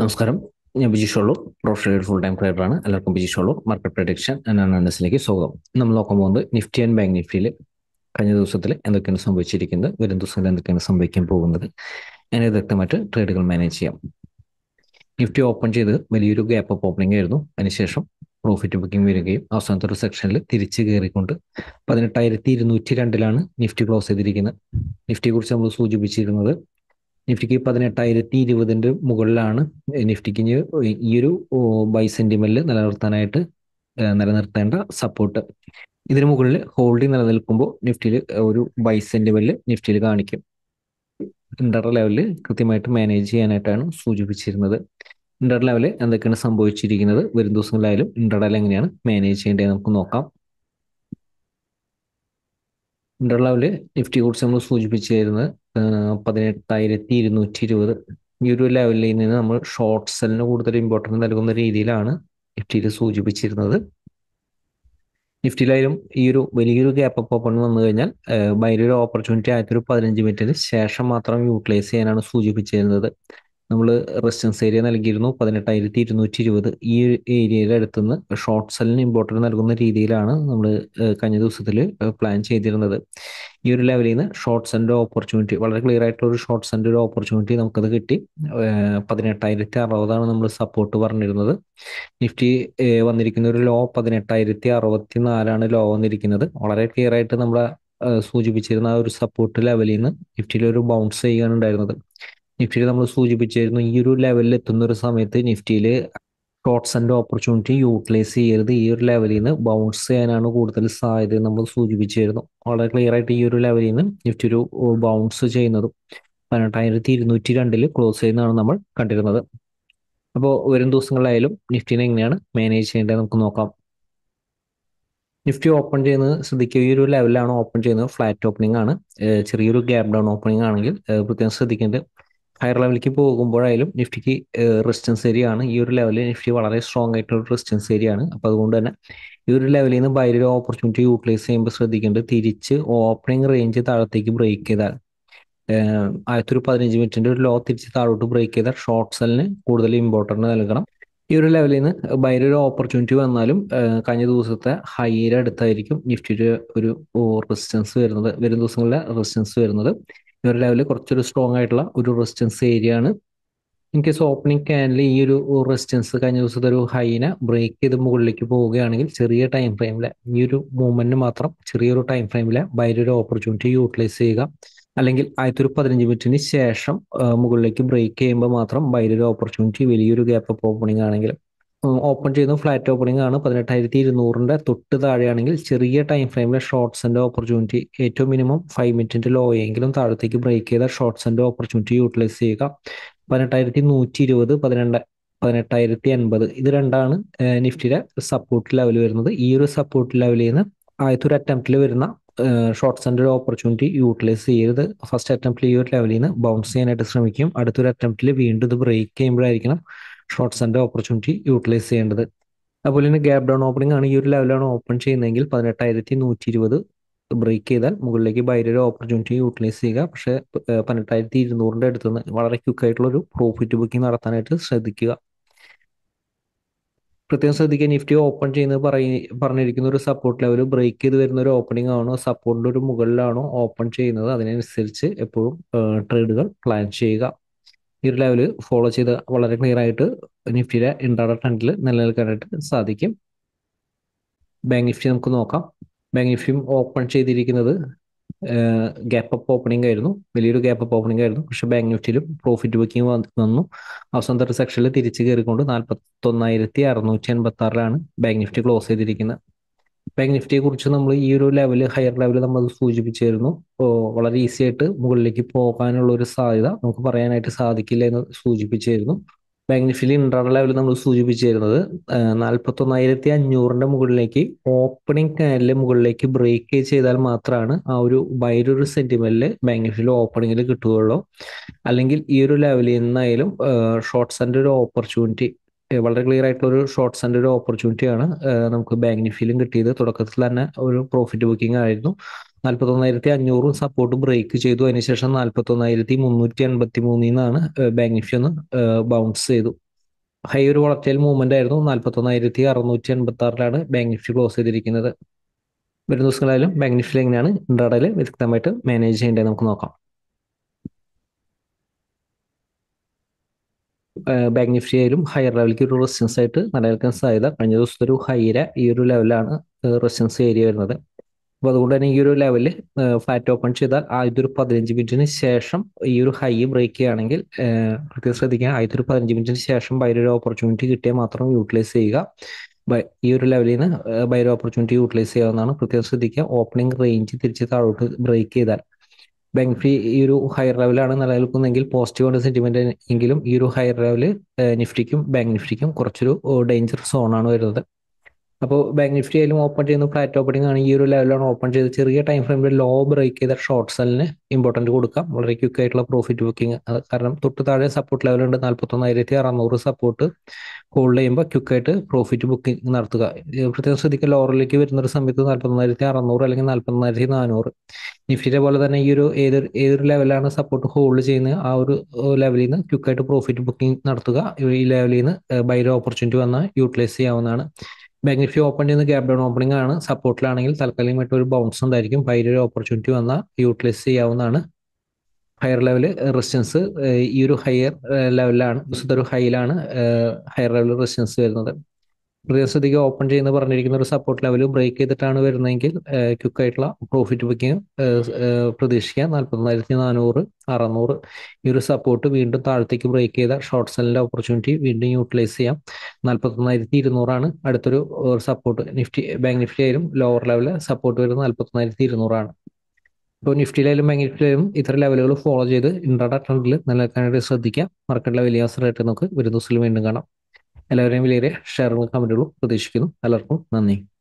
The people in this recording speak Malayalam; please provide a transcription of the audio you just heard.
നമസ്കാരം ഞാൻ ബിജീഷ് ഉള്ളു പ്രൊഫഷണൽ ഫുൾ ടൈം ട്രേഡറാണ് എല്ലാവർക്കും ബിജീഷ് ഉള്ളു മാർക്കറ്റ് പ്രഡിക്ഷൻ അനാലിസിലേക്ക് സ്വാഗതം നമ്മൾ നോക്കാൻ പോകുന്നത് നിഫ്റ്റി ആൻഡ് ബാങ്ക് നിഫ്റ്റിയിൽ കഴിഞ്ഞ ദിവസത്തിൽ എന്തൊക്കെയാണ് സംഭവിച്ചിരിക്കുന്നത് വരും ദിവസങ്ങളിൽ എന്തൊക്കെയാണ് സംഭവിക്കാൻ പോകുന്നത് അങ്ങനെ വ്യക്തമായിട്ട് ട്രേഡുകൾ മാനേജ് ചെയ്യാം നിഫ്റ്റി ഓപ്പൺ ചെയ്ത് വലിയൊരു ഗ്യാപ്പ് അപ്പ് ഓപ്പണിംഗ് ആയിരുന്നു അതിനുശേഷം പ്രോഫിറ്റ് ബുക്കിംഗ് വരികയും അവസാനത്തെ ഒരു സെക്ഷനിൽ തിരിച്ച് കയറിക്കൊണ്ട് പതിനെട്ടായിരത്തി ഇരുന്നൂറ്റി രണ്ടിലാണ് നിഫ്റ്റി ക്ലോസ് ചെയ്തിരിക്കുന്നത് നിഫ്റ്റിയെ കുറിച്ച് നമ്മൾ സൂചിപ്പിച്ചിരുന്നത് നിഫ്റ്റിക്ക് പതിനെട്ടായിരത്തി ഇരുപതിൻ്റെ മുകളിലാണ് നിഫ്റ്റിക്ക് ഇനി ഈ ഒരു ബൈ സെന്റിമെന്റിൽ നിലനിർത്താനായിട്ട് നിലനിർത്തേണ്ട സപ്പോർട്ട് ഇതിന് മുകളിൽ ഹോൾഡിംഗ് നിലനിൽക്കുമ്പോൾ നിഫ്റ്റിയിൽ ഒരു ബൈ സെന്റിമെന്റിൽ നിഫ്റ്റിയിൽ കാണിക്കും ഇൻ്റർ ലെവലിൽ കൃത്യമായിട്ട് മാനേജ് ചെയ്യാനായിട്ടാണ് സൂചിപ്പിച്ചിരുന്നത് ഇൻ്റർ ലെവലിൽ എന്തൊക്കെയാണ് സംഭവിച്ചിരിക്കുന്നത് വരും ദിവസങ്ങളിലായാലും ഇൻ്റർ ലെവൽ എങ്ങനെയാണ് മാനേജ് ചെയ്യേണ്ടത് നമുക്ക് നോക്കാം ഇൻ്റർ ലെവല് നിഫ്റ്റി കുറിച്ച് നമ്മൾ സൂചിപ്പിച്ചിരുന്നത് പതിനെട്ടായിരത്തി ഇരുന്നൂറ്റി ഇരുപത് ഈ ഒരു ലെവലിൽ നിന്ന് നമ്മൾ ഷോർട്ട് സെല്ലിന് കൂടുതൽ ഇമ്പോർട്ടൻസ് നൽകുന്ന രീതിയിലാണ് നിഫ്റ്റിയിൽ സൂചിപ്പിച്ചിരുന്നത് നിഫ്റ്റിയിലായാലും ഈ ഒരു വലിയൊരു ഗ്യാപ്പ് അപ്പ് ഓപ്പൺ വന്നു കഴിഞ്ഞാൽ ബൈരൊരു ഓപ്പർച്യൂണിറ്റി ആയിരത്തി ഒരു പതിനഞ്ച് മിനിറ്റിന് ശേഷം മാത്രം യൂട്ടിലൈസ് ചെയ്യാനാണ് സൂചിപ്പിച്ചിരുന്നത് നമ്മൾ റെസിസ്റ്റൻസ് ഏരിയ നൽകിയിരുന്നു പതിനെട്ടായിരത്തി ഇരുന്നൂറ്റി ഇരുപത് ഈ ഏരിയയുടെ അടുത്തുനിന്ന് ഷോർട്ട് സെല്ലിന് ഇമ്പോർട്ടൻസ് നൽകുന്ന രീതിയിലാണ് നമ്മൾ കഴിഞ്ഞ ദിവസത്തിൽ പ്ലാൻ ചെയ്തിരുന്നത് ഈ ഒരു ലെവലിൽ നിന്ന് ഷോർട്ട് സെൻ്റെ ഓപ്പർച്യൂണിറ്റി വളരെ ക്ലിയർ ആയിട്ടുള്ള ഒരു ഷോർട്ട് സെൻ്റെ ഒരു ഓപ്പർച്യൂണിറ്റി നമുക്കത് കിട്ടി പതിനെട്ടായിരത്തി അറുപതാണ് നമ്മൾ സപ്പോർട്ട് പറഞ്ഞിരുന്നത് നിഫ്റ്റി വന്നിരിക്കുന്ന ഒരു ലോ പതിനെട്ടായിരത്തി അറുപത്തി നാലാണ് ലോ വന്നിരിക്കുന്നത് വളരെ ക്ലിയർ ആയിട്ട് നമ്മൾ സൂചിപ്പിച്ചിരുന്ന ആ ഒരു സപ്പോർട്ട് ലെവലിൽ നിന്ന് നിഫ്റ്റിയിൽ ഒരു ബൗൺസ് ചെയ്യുകയാണ് ഉണ്ടായിരുന്നത് നിഫ്റ്റിയിൽ നമ്മൾ സൂചിപ്പിച്ചിരുന്നു ഈ ഒരു ലെവലിൽ എത്തുന്ന ഒരു സമയത്ത് നിഫ്റ്റിയിൽ ഷോർട്ട്സ് ആൻഡ് ഓപ്പർച്യൂണിറ്റി യൂട്ടിലൈസ് ചെയ്യരുത് ഈ ഒരു ലെവലിൽ നിന്ന് ബൗൺസ് ചെയ്യാനാണ് കൂടുതൽ സാധ്യത നമ്മൾ സൂചിപ്പിച്ചിരുന്നു വളരെ ക്ലിയർ ആയിട്ട് ഈ ഒരു ലെവലിൽ നിന്ന് നിഫ്റ്റി ഒരു ബൗൺസ് ചെയ്യുന്നതും പതിനെട്ടായിരത്തി ഇരുന്നൂറ്റി രണ്ടിൽ ക്ലോസ് ചെയ്യുന്നതാണ് നമ്മൾ കണ്ടിരുന്നത് അപ്പോൾ വരും ദിവസങ്ങളിലായാലും നിഫ്റ്റിനെ എങ്ങനെയാണ് മാനേജ് ചെയ്യേണ്ടത് നമുക്ക് നോക്കാം നിഫ്റ്റി ഓപ്പൺ ചെയ്യുന്നത് ശ്രദ്ധിക്കുക ഈ ഒരു ലെവലിലാണ് ഓപ്പൺ ചെയ്യുന്നത് ഫ്ലാറ്റ് ഓപ്പണിംഗ് ആണ് ചെറിയൊരു ഗ്യാപ് ഡൗൺ ഓപ്പണിംഗ് ആണെങ്കിൽ പ്രത്യേകം ശ്രദ്ധിക്കേണ്ടത് ഹയർ ലെവലിലേക്ക് പോകുമ്പോഴായാലും നിഫ്റ്റിക്ക് റെസിസ്റ്റൻസ് ഏരിയ ആണ് ഈ ഒരു ലെവലിൽ നിഫ്റ്റി വളരെ സ്ട്രോങ് ആയിട്ടുള്ള റെസിസ്റ്റൻസ് ഏരിയ ആണ് അപ്പോൾ അതുകൊണ്ട് തന്നെ ഈ ഒരു ലെവലിൽ നിന്ന് ബൈരൊരു ഓപ്പർച്യൂണിറ്റി യൂട്ടിലൈസ് ചെയ്യുമ്പോൾ ശ്രദ്ധിക്കേണ്ടത് തിരിച്ച് ഓപ്പണിംഗ് റേഞ്ച് താഴത്തേക്ക് ബ്രേക്ക് ചെയ്താൽ ആയിരത്തി ഒരു പതിനഞ്ച് മിനിറ്റിന്റെ ഒരു ലോ തിരിച്ച് താഴോട്ട് ബ്രേക്ക് ചെയ്താൽ ഷോർട്ട് സെല്ലിന് കൂടുതൽ ഇമ്പോർട്ടൻറ്റ് നൽകണം ഈ ഒരു ലെവലിൽ നിന്ന് ബൈരൊരു ഓപ്പർച്യൂണിറ്റി വന്നാലും കഴിഞ്ഞ ദിവസത്തെ ഹൈയുടെ അടുത്തായിരിക്കും നിഫ്റ്റിയുടെ ഒരു റെസിസ്റ്റൻസ് വരുന്നത് വരും ദിവസങ്ങളിലെ റെസിസ്റ്റൻസ് വരുന്നത് ഈ ഒരു ലെവലിൽ കുറച്ചൊരു സ്ട്രോങ് ആയിട്ടുള്ള ഒരു റെസിസ്റ്റൻസ് ഏരിയ ആണ് ഇൻ കേസ് ഓപ്പണിംഗ് ക്യാനിൽ ഈ ഒരു റെസിസ്റ്റൻസ് കഴിഞ്ഞ ദിവസത്തെ ഒരു ഹൈനെ ബ്രേക്ക് ചെയ്ത് മുകളിലേക്ക് പോവുകയാണെങ്കിൽ ചെറിയ ടൈം ഫ്രെയിമിലെ ഈ ഒരു മൂവ്മെന്റ് മാത്രം ചെറിയൊരു ടൈം ഫ്രെയിമിലെ ബൈരൊരു ഓപ്പർച്യൂണിറ്റി യൂട്ടിലൈസ് ചെയ്യുക അല്ലെങ്കിൽ ആയിരത്തി ഒരു പതിനഞ്ച് മിനിറ്റിന് ശേഷം മുകളിലേക്ക് ബ്രേക്ക് ചെയ്യുമ്പോൾ മാത്രം ബൈരൊരു ഓപ്പർച്യൂണിറ്റി വലിയൊരു ഗ്യാപ്പ് അപ്പ് ഓപ്പണിംഗ് ആണെങ്കിൽ ഓപ്പൺ ചെയ്യുന്ന ഫ്ലാറ്റ് ഓപ്പണിംഗ് ആണ് പതിനെട്ടായിരത്തി ഇരുന്നൂറിന്റെ തൊട്ട് താഴെയാണെങ്കിൽ ചെറിയ ടൈം ഫ്രെയിമിലെ ഷോർട്ട്സിന്റെ ഓപ്പർച്യൂണിറ്റി ഏറ്റവും മിനിമം ഫൈവ് മിനിറ്റിന്റെ ലോ എങ്കിലും താഴത്തേക്ക് ബ്രേക്ക് ചെയ്ത ഷോർട്ട്സിന്റെ ഓപ്പർച്യൂണിറ്റി യൂട്ടിലൈസ് ചെയ്യുക പതിനെട്ടായിരത്തി നൂറ്റി ഇരുപത് പതിനെണ്ട് പതിനെട്ടായിരത്തി എൺപത് ഇത് രണ്ടാണ് നിഫ്റ്റിയുടെ സപ്പോർട്ട് ലെവൽ വരുന്നത് ഈ ഒരു സപ്പോർട്ട് ലെവലിൽ നിന്ന് ആദ്യത്തെ ഒരു അറ്റംപ്റ്റിൽ വരുന്ന ഷോർട്ട് സെൻറ്റർ ഓപ്പർച്യൂണിറ്റി യൂട്ടിലൈസ് ചെയ്യരുത് ഫസ്റ്റ് അറ്റംപ്റ്റിൽ ഈ ഒരു ലെവലിൽ നിന്ന് ബൗൺസ് ചെയ്യാനായിട്ട് ശ്രമിക്കും അടുത്തൊരു അറ്റംപ്റ്റിൽ വീണ്ടും ഇത് ബ്രേക്ക് ചെയ്യുമ്പോഴായിരിക്കണം ഷോർട്ട് സെൻറ്റർ ഓപ്പർച്യൂണിറ്റി യൂട്ടിലൈസ് ചെയ്യേണ്ടത് അതുപോലെ തന്നെ ഗ്യാപ് ഡൗൺ ഓപ്പണിംഗ് ആണ് ഈ ഒരു ലെവലാണ് ഓപ്പൺ ചെയ്യുന്നതെങ്കിൽ പതിനെട്ടായിരത്തി നൂറ്റി ഇരുപത് ബ്രേക്ക് ചെയ്താൽ മുകളിലേക്ക് ബൈരൊരു ഓപ്പർച്യൂണിറ്റി യൂട്ടിലൈസ് ചെയ്യുക പക്ഷേ പതിനെട്ടായിരത്തി ഇരുന്നൂറിൻ്റെ അടുത്ത് നിന്ന് വളരെ ക്വിക്കായിട്ടുള്ള ഒരു പ്രോഫിറ്റ് ബുക്കിംഗ് നടത്താനായിട്ട് ശ്രദ്ധിക്കുക പ്രത്യേകം ശ്രദ്ധിക്കുക നിഫ്റ്റി ഓപ്പൺ ചെയ്യുന്നത് പറയ പറഞ്ഞിരിക്കുന്ന ഒരു സപ്പോർട്ട് ലെവൽ ബ്രേക്ക് ചെയ്ത് വരുന്ന ഒരു ഓപ്പണിംഗ് ആണോ സപ്പോർട്ടിന്റെ ഒരു മുകളിലാണോ ഓപ്പൺ ചെയ്യുന്നത് അതിനനുസരിച്ച് എപ്പോഴും ട്രേഡുകൾ പ്ലാൻ ചെയ്യുക ഈ ഒരു ലെവൽ ഫോളോ ചെയ്ത് വളരെ ക്ലിയർ ആയിട്ട് നിഫ്റ്റിയുടെ ഇൻട്രാഡ ട്രെൻഡിൽ നിലനിൽക്കാനായിട്ട് സാധിക്കും ബാങ്ക് നിഫ്റ്റി നമുക്ക് നോക്കാം ബാങ്ക് നിഫ്റ്റിയും ഓപ്പൺ ചെയ്തിരിക്കുന്നത് ഗ്യാപ്പ് അപ്പ് ഓപ്പണിംഗ് ആയിരുന്നു വലിയൊരു ഗ്യാപ്പ് അപ്പ് ഓപ്പണിംഗ് ആയിരുന്നു പക്ഷെ ബാങ്ക് നിഫ്റ്റിയിലും പ്രോഫിറ്റ് ബുക്കിംഗ് വന്നു അവസാനത്തെ ഒരു സെക്ഷനിൽ തിരിച്ച് കയറിക്കൊണ്ട് നാൽപ്പത്തൊന്നായിരത്തി അറുന്നൂറ്റി എൺപത്തി ആറിലാണ് ബാങ്ക് നിഫ്റ്റി ക്ലോസ് ചെയ്തിരിക്കുന്നത് ബാങ്ക് നിഫ്റ്റിയെ കുറിച്ച് നമ്മൾ ഈ ഒരു ലെവൽ ഹയർ ലെവൽ നമ്മൾ സൂചിപ്പിച്ചിരുന്നു വളരെ ഈസി ആയിട്ട് മുകളിലേക്ക് പോകാനുള്ള ഒരു സാധ്യത നമുക്ക് പറയാനായിട്ട് സാധിക്കില്ല എന്ന് സൂചിപ്പിച്ചിരുന്നു ബാങ്ക് നിഫ്റ്റിയിൽ ഇൻട്രാഡ ലെവൽ നമ്മൾ സൂചിപ്പിച്ചിരുന്നത് നാൽപ്പത്തൊന്നായിരത്തി അഞ്ഞൂറിന്റെ മുകളിലേക്ക് ഓപ്പണിംഗ് കാനലിൽ മുകളിലേക്ക് ബ്രേക്ക് ചെയ്താൽ മാത്രമാണ് ആ ഒരു ബൈരൊരു സെന്റിമെന്റിൽ ബാങ്ക് നിഫ്റ്റിയിൽ ഓപ്പണിംഗിൽ കിട്ടുകയുള്ളൂ അല്ലെങ്കിൽ ഈ ഒരു ലെവലിൽ നിന്നായാലും ഷോർട്ട്സിന്റെ ഒരു ഓപ്പർച്യൂണിറ്റി വളരെ ക്ലിയർ ആയിട്ടുള്ള ഒരു ഷോർട്ട്സിന്റെ ഒരു ഓപ്പർച്യൂണിറ്റിയാണ് നമുക്ക് ബാങ്ക് നിഫ്റ്റിയിലും കിട്ടിയത് തുടക്കത്തിൽ തന്നെ ഒരു പ്രോഫിറ്റ് ബുക്കിംഗ് ആയിരുന്നു നാൽപ്പത്തൊന്നായിരത്തി അഞ്ഞൂറും സപ്പോർട്ട് ബ്രേക്ക് ചെയ്തു അതിനുശേഷം നാൽപ്പത്തൊന്നായിരത്തി മുന്നൂറ്റി എൺപത്തി മൂന്നിൽ നിന്നാണ് ബാങ്ക് നിഫ്റ്റി ഒന്ന് ബൗൺസ് ചെയ്തു ഹൈ ഒരു വളർച്ചയിൽ മൂവ്മെന്റ് ആയിരുന്നു നാൽപ്പത്തൊന്നായിരത്തി അറുന്നൂറ്റി എൺപത്തി ആറിലാണ് ബാങ്ക് നിഫ്റ്റി ക്ലോസ് ചെയ്തിരിക്കുന്നത് വരുന്ന ദിവസങ്ങളായാലും ബാങ്ക് നിഫ്റ്റിയിൽ എങ്ങനെയാണ് ഇൻട്രാഡയിൽ വ്യക്തമായിട്ട് മാനേജ് ചെയ്യേണ്ടത് നമുക്ക് നോക്കാം ബാങ്ക് നിഫ്റ്റി ആയാലും ഹയർ ലെവലിലേക്ക് ഒരു റെസിസ്റ്റൻസ് ആയിട്ട് നിലനിൽക്കാൻ സാധ്യത കഴിഞ്ഞ ദിവസത്തെ ഒരു ഹൈര ഈ ഒരു ലെവലാണ് റെസിസ്റ്റൻസ് ഏരിയ വരുന്നത് അപ്പോൾ അതുകൊണ്ട് തന്നെ ഈ ഒരു ലെവലിൽ ഫ്ലാറ്റ് ഓപ്പൺ ചെയ്താൽ ആദ്യത്തെ ഒരു പതിനഞ്ച് മിനിറ്റിന് ശേഷം ഈ ഒരു ഹൈ ബ്രേക്ക് ചെയ്യുകയാണെങ്കിൽ പ്രത്യേകം ശ്രദ്ധിക്കുക ആദ്യത്തെ ഒരു പതിനഞ്ച് മിനിറ്റിന് ശേഷം ബൈരൊരു ഓപ്പർച്യൂണിറ്റി കിട്ടിയാൽ മാത്രം യൂട്ടിലൈസ് ചെയ്യുക ഈ ഒരു ലെവലിൽ നിന്ന് ബൈര ഓപ്പർച്യൂണിറ്റി യൂട്ടിലൈസ് ചെയ്യാവുന്നതാണ് പ്രത്യേകം ശ്രദ്ധിക്കുക ഓപ്പണിംഗ് റേഞ്ച് തിരിച്ച് താഴോട്ട് ബ്രേക്ക് ചെയ്താൽ ബാങ്ക് നിഫ്റ്റി ഈ ഒരു ഹയർ ലെവലാണ് നിലനിൽക്കുന്നതെങ്കിൽ പോസിറ്റീവ് ആണ് സെന്റിമെന്റ് എങ്കിലും ഈ ഒരു ഹയർ ലെവല് നിഫ്റ്റിക്കും ബാങ്ക് നിഫ്റ്റിക്കും കുറച്ചൊരു ഡേഞ്ചർ സോണാണ് വരുന്നത് അപ്പോൾ ബാങ്ക് നിഫ്റ്റി ആയാലും ഓപ്പൺ ചെയ്യുന്ന ഫ്ലാറ്റ് ഓപ്പണിംഗ് ആണ് ഈ ഒരു ലെവലാണ് ഓപ്പൺ ചെയ്ത് ചെറിയ ടൈം ഫ്രെയിമിൽ ലോ ബ്രേക്ക് ചെയ്ത ഷോർട്ട് സെല്ലിന് ഇമ്പോർട്ടൻറ്റ് കൊടുക്കാം വളരെ ക്വിക്ക് ആയിട്ടുള്ള പ്രോഫിറ്റ് ബുക്കിംഗ് കാരണം തൊട്ട് താഴെ സപ്പോർട്ട് ലെവലുണ്ട് നാൽപ്പത്തൊന്നായിരത്തി അറുന്നൂറ് സപ്പോർട്ട് ഹോൾഡ് ചെയ്യുമ്പോൾ ക്വിക്കായിട്ട് പ്രോഫിറ്റ് ബുക്കിംഗ് നടത്തുക പ്രത്യേകം ശ്രദ്ധിക്കുക ലോറിലേക്ക് വരുന്ന ഒരു സമയത്ത് നാൽപ്പത്തൊന്നായിരത്തി അറുന്നൂറ് അല്ലെങ്കിൽ നാൽപ്പത്തൊന്നായിരത്തി നാനൂറ് നിഫ്റ്റിയുടെ പോലെ തന്നെ ഈ ഒരു ഏതൊരു ഏതൊരു ലെവലാണ് സപ്പോർട്ട് ഹോൾഡ് ചെയ്യുന്നത് ആ ഒരു ലെവലിൽ നിന്ന് ക്വിക്കായിട്ട് പ്രോഫിറ്റ് ബുക്കിംഗ് നടത്തുക ഈ ലെവലിൽ നിന്ന് ബൈര ഓപ്പർച്യൂണിറ്റി വന്നാൽ യൂട്ടിലൈസ് ചെയ്യാവുന്നതാണ് ബാങ്ക് നിഫ്റ്റി ഓപ്പൺ ചെയ്യുന്ന ഗ്യാപ് ഡൗൺ ഓപ്പണിംഗ് ആണ് സപ്പോർട്ടിലാണെങ്കിൽ താൽക്കാലികമായിട്ട് ഒരു ബൗൺസ് ഉണ്ടായിരിക്കും ബൈര ഒരു ഓപ്പർച്യൂണിറ്റി വന്നാൽ യൂട്ടിലൈസ് ചെയ്യാവുന്നതാണ് ഹയർ ലെവൽ റെസിസ്റ്റൻസ് ഈ ഒരു ഹയർ ലെവലിലാണ് ഒരു ഹൈയിലാണ് ഹയർ ലെവൽ റെസിസ്റ്റൻസ് വരുന്നത് പ്രദേശത്തേക്ക് ഓപ്പൺ ചെയ്യുന്ന പറഞ്ഞിരിക്കുന്ന ഒരു സപ്പോർട്ട് ലെവൽ ബ്രേക്ക് ചെയ്തിട്ടാണ് വരുന്നതെങ്കിൽ ക്വിക്ക് ആയിട്ടുള്ള പ്രോഫിറ്റ് ബുക്കിംഗ് പ്രതീക്ഷിക്കാം നാൽപ്പത്തൊന്നായിരത്തി നാനൂറ് അറുന്നൂറ് ഈ ഒരു സപ്പോർട്ട് വീണ്ടും താഴത്തേക്ക് ബ്രേക്ക് ചെയ്ത ഷോർട്ട് സെല്ലിന്റെ ഓപ്പർച്യൂണിറ്റി വീണ്ടും യൂട്ടിലൈസ് ചെയ്യാം നാൽപ്പത്തൊന്നായിരത്തി ഇരുന്നൂറാണ് അടുത്തൊരു സപ്പോർട്ട് നിഫ്റ്റി ബാങ്ക് നിഫ്റ്റി ആയാലും ലോവർ ലെവലിൽ സപ്പോർട്ട് വരുന്നത് നാൽപ്പത്തൊന്നായിരത്തി ഇരുന്നൂറാണ് ഇപ്പോൾ നിഫ്റ്റിയിലായാലും ബാങ്ക് നിഫ്റ്റിയിലായാലും ഇത്തരം ലെവലുകൾ ഫോളോ ചെയ്ത് ഇൻട്രാഡ ട്രെൻഡിൽ നിലനിൽക്കാനായിട്ട് ശ്രദ്ധിക്കാം മാർക്കറ്റിലെ വലിയ അവസരമായിട്ട് നമുക്ക് ഒരു ദിവസത്തിൽ വീണ്ടും കാണാം എല്ലാവരെയും വിലയേറിയ ഷെയറുകൾ കമൻറ്റുകളും പ്രതീക്ഷിക്കുന്നു എല്ലാവർക്കും നന്ദി